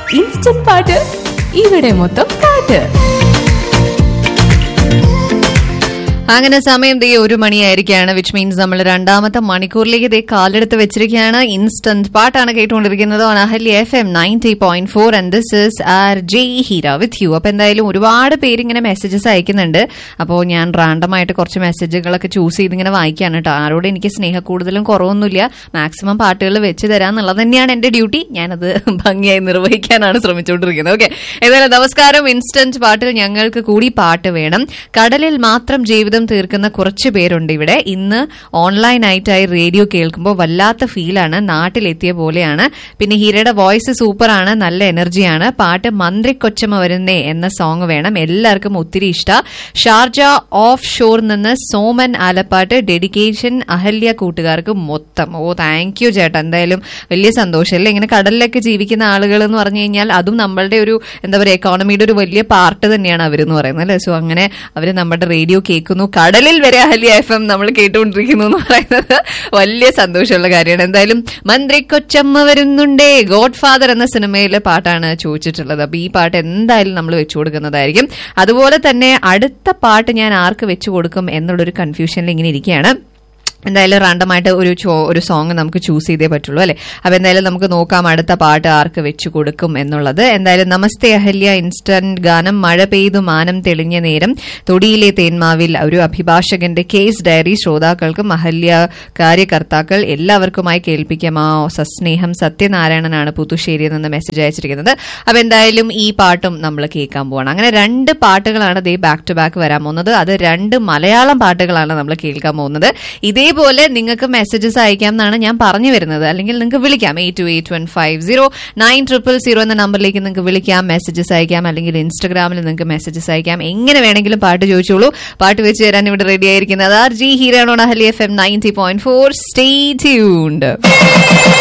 instant പാട്ട് ഇവിടെ മൊത്തം പാട്ട് അങ്ങനെ സമയം ദേ ഒരു മണിയായിരിക്കുകയാണ് വിച്ച് മീൻസ് നമ്മൾ രണ്ടാമത്തെ മണിക്കൂറിലേക്ക് ദേ കാലെടുത്ത് വെച്ചിരിക്കുകയാണ് ഇൻസ്റ്റന്റ് പാട്ടാണ് കേട്ടുകൊണ്ടിരിക്കുന്നത് on Ahalya F M ninety point four and this is R J Heera with you അപ്പൊ എന്തായാലും ഒരുപാട് പേര് ഇങ്ങനെ മെസ്സേജസ് അയക്കുന്നുണ്ട് അപ്പോൾ ഞാൻ റാൻഡമായിട്ട് കുറച്ച് മെസ്സേജുകളൊക്കെ ചൂസ് ചെയ്ത് ഇങ്ങനെ വായിക്കാണ് കേട്ടോ ആരോട് എനിക്ക് സ്നേഹ കൂടുതലും കുറവൊന്നുമില്ല മാക്സിമം പാട്ടുകൾ വെച്ച് തരാന്നുള്ളത് തന്നെയാണ് എന്റെ ഡ്യൂട്ടി ഞാനത് ഭംഗിയായി നിർവഹിക്കാനാണ് ശ്രമിച്ചുകൊണ്ടിരിക്കുന്നത് ഓക്കെ ഏതായാലും നമസ്കാരം ഇൻസ്റ്റന്റ് പാട്ടിൽ ഞങ്ങൾക്ക് കൂടി പാട്ട് വേണം കടലിൽ മാത്രം ജീവിതം തീർക്കുന്ന കുറച്ച് പേരുണ്ട് ഇവിടെ ഇന്ന് ഓൺലൈനായിട്ടായി റേഡിയോ കേൾക്കുമ്പോൾ വല്ലാത്ത ഫീലാണ് നാട്ടിലെത്തിയ പോലെയാണ് പിന്നെ ഹീരയുടെ വോയിസ് സൂപ്പറാണ് നല്ല എനർജിയാണ് പാട്ട് മന്ത്രി കൊച്ചമ്മ വരുന്നേ എന്ന സോങ് വേണം എല്ലാവർക്കും ഒത്തിരി ഇഷ്ട ഷാർജ ഓഫ് ഷോർ നിന്ന് സോമൻ ആലപ്പാട്ട് ഡെഡിക്കേഷൻ അഹല്യ കൂട്ടുകാർക്ക് മൊത്തം ഓ താങ്ക് യു ചേട്ടാ എന്തായാലും വലിയ സന്തോഷം അല്ലേ ഇങ്ങനെ കടലിലൊക്കെ ജീവിക്കുന്ന ആളുകൾ എന്ന് പറഞ്ഞു കഴിഞ്ഞാൽ അതും നമ്മളുടെ ഒരു എന്താ പറയുക എക്കോണമിയുടെ ഒരു വലിയ പാർട്ട് തന്നെയാണ് അവരെന്ന് പറയുന്നത് അല്ലേ സോ അങ്ങനെ അവർ നമ്മുടെ റേഡിയോ കേൾക്കുന്നു കടലിൽ വരെ അഹല്യ എഫ് എം നമ്മൾ കേട്ടുകൊണ്ടിരിക്കുന്നു എന്ന് പറയുന്നത് വലിയ സന്തോഷമുള്ള കാര്യമാണ് എന്തായാലും മന്ത്രി കൊച്ചമ്മ വരുന്നുണ്ടേ ഗോഡ് ഫാദർ എന്ന സിനിമയിലെ പാട്ടാണ് ചോദിച്ചിട്ടുള്ളത് അപ്പൊ ഈ പാട്ട് എന്തായാലും നമ്മൾ വെച്ചു കൊടുക്കുന്നതായിരിക്കും അതുപോലെ തന്നെ അടുത്ത പാട്ട് ഞാൻ ആർക്ക് വെച്ചു കൊടുക്കും എന്നുള്ളൊരു കൺഫ്യൂഷനിൽ ഇങ്ങനെ ഇരിക്കുകയാണ് എന്തായാലും റാൻഡമായിട്ട് ഒരു ചോ- ഒരു സോങ് നമുക്ക് ചൂസ് ചെയ്തേ പറ്റുള്ളൂ അല്ലെ അപ്പൊ എന്തായാലും നമുക്ക് നോക്കാം അടുത്ത പാട്ട് ആർക്ക് വെച്ചു കൊടുക്കും എന്നുള്ളത് എന്തായാലും നമസ്തേ അഹല്യ ഇൻസ്റ്റന്റ് ഗാനം മഴ പെയ്തു മാനം തെളിഞ്ഞ നേരം തൊടിയിലെ തേന്മാവിൽ ഒരു അഭിഭാഷകന്റെ കേസ് ഡയറി ശ്രോതാക്കൾക്കും അഹല്യ കാര്യകർത്താക്കൾ എല്ലാവർക്കുമായി കേൾപ്പിക്കാം ആ സസ്നേഹം സത്യനാരായണനാണ് പുതുശ്ശേരിയിൽ നിന്ന് മെസ്സേജ് അയച്ചിരിക്കുന്നത് അപ്പൊ എന്തായാലും ഈ പാട്ടും നമ്മൾ കേൾക്കാൻ പോവാണ് അങ്ങനെ രണ്ട് പാട്ടുകളാണ് ദേ ബാക്ക് ടു ബാക്ക് വരാൻ പോകുന്നത് അത് രണ്ട് മലയാളം പാട്ടുകളാണ് നമ്മൾ കേൾക്കാൻ പോകുന്നത് ഇതേപോലെ നിങ്ങൾക്ക് മെസ്സേജസ് അയക്കാം എന്നാണ് ഞാൻ പറഞ്ഞു വരുന്നത് അല്ലെങ്കിൽ നിങ്ങൾക്ക് വിളിക്കാം eight two eight one five zero nine triple zero എന്ന നമ്പറിലേക്ക് നിങ്ങൾക്ക് വിളിക്കാം മെസ്സേജസ് അയക്കാം അല്ലെങ്കിൽ ഇൻസ്റ്റഗ്രാമിൽ നിങ്ങൾക്ക് മെസ്സേജസ് അയക്കാം എങ്ങനെ വേണമെങ്കിലും പാട്ട് ചോദിച്ചോളൂ പാട്ട് വെച്ച് തരാൻ ഇവിടെ റെഡി ആയിരിക്കുന്നത് ആർ ജി ഹീരാണോ Ahalya F M ninety point four stay tuned